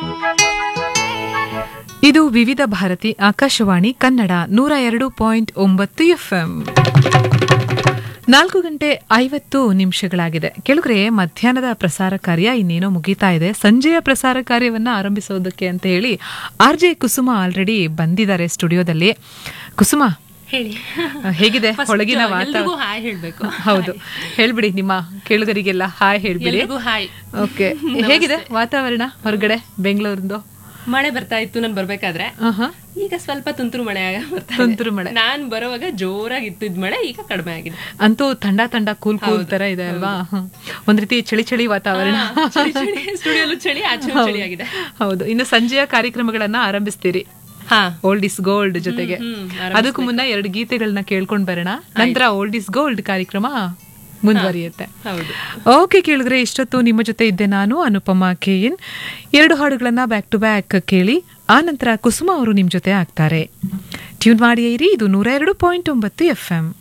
ಇದು ವಿವಿಧ ಭಾರತಿ ಆಕಾಶವಾಣಿ ಕನ್ನಡ ನೂರ ಎರಡು ಪಾಯಿಂಟ್ ಒಂಬತ್ತು ಎಫ್ಎಂ ನಾಲ್ಕು ಗಂಟೆ ಐವತ್ತು ನಿಮಿಷಗಳಾಗಿದೆ ಕೆಳಗರೆ ಮಧ್ಯಾಹ್ನದ ಪ್ರಸಾರ ಕಾರ್ಯ ಇನ್ನೇನೋ ಮುಗೀತಾ ಇದೆ ಸಂಜೆಯ ಪ್ರಸಾರ ಕಾರ್ಯವನ್ನ ಆರಂಭಿಸೋದಕ್ಕೆ ಅಂತ ಹೇಳಿ ಆರ್ ಜೆ ಕುಸುಮ ಆಲ್ರೆಡಿ ಬಂದಿದ್ದಾರೆ ಸ್ಟುಡಿಯೋದಲ್ಲಿ ಕುಸುಮ ಹೇಳಿ ಆ, ಹೇಗಿದೆ First ಹೊಳಗಿನ ಎಲ್ರಿಗೂ ವಾತಾವರಣ ಹಾಯ್ ಹೇಳ್ಬೇಕು ಹೌದು ಹೇಳ್ಬಿಡಿ ನಿಮ್ಮ ಕೇಳುಗರಿಗೆಲ್ಲ ಹಾಯ್ ಹೇಳ್ಬಿಡಿ ಎಲ್ರಿಗೂ ಹಾಯ್ ಓಕೆ ಹೇಗಿದೆ ವಾತಾವರಣ ಹೊರಗಡೆ ಬೆಂಗಳೂರಿಂದು ಮಳೆ ಬರ್ತಾ ಇತ್ತು ನಾನು ಬರ್ಬೇಕಾದ್ರೆ ಆಹಾ. ಈಗ ಸ್ವಲ್ಪ ತುಂತುರು ಮಳೆ ಆಗ ಬರ್ತಾ ಇದೆ. ತುಂತುರು ಮಳೆ. ನಾನ್ ಬರುವಾಗ ಜೋರಾಗಿ ಇತ್ತಿದ್ ಮಳೆ ಈಗ ಕಡಿಮೆ ಆಗಿದೆ ಅಂತೂ ಥಂಡ ಥಂಡ ಕೂಲ್ ಕೂಲ್ ತರ ಇದೆ ಅಲ್ವಾ ಹ್ಮ್. ಒಂದ್ ರೀತಿ ಚಳಿ ಚಳಿ ವಾತಾವರಣ ಸ್ಟುಡಿಯೋಲು ಚಳಿ ಆಚೆ ಚಳಿ ಆಗಿದೆ ಹೌದು ಇನ್ನು ಸಂಜೆಯ ಕಾರ್ಯಕ್ರಮಗಳನ್ನ ಆರಂಭಿಸ್ತೀರಿ ಹಾ ಓಲ್ಡ್ ಇಸ್ ಗೋಲ್ಡ್ ಜೊತೆಗೆ ಹ್ಮ್, ಅದಕ್ಕೂ ಮುನ್ನ ಎರಡು ಗೀತೆಗಳನ್ನ ಕೇಳ್ಕೊಂಡ್ ಬರೋಣ ನಂತರ ಓಲ್ಡ್ ಇಸ್ ಗೋಲ್ಡ್ ಕಾರ್ಯಕ್ರಮ ಮುಂದುವರಿಯುತ್ತೆ ಹೌದು ಓಕೆ ಕೇಳಿದ್ರೆ ಇಷ್ಟೊತ್ತು ನಿಮ್ಮ ಜೊತೆ ಇದ್ದೆ ನಾನು ಅನುಪಮಾ ಕೆ ಎನ್ ಎರಡು ಹಾಡುಗಳನ್ನ ಬ್ಯಾಕ್ ಟು ಬ್ಯಾಕ್ ಕೇಳಿ ಆ ನಂತರ ಕುಸುಮ ಅವರು ನಿಮ್ ಜೊತೆ ಆಗ್ತಾರೆ ಟ್ಯೂನ್ ಮಾಡಿ ಇರಿ ಇದು ನೂರ ಎರಡು ಪಾಯಿಂಟ್ ಒಂಬತ್ತು ಎಫ್ ಎಂ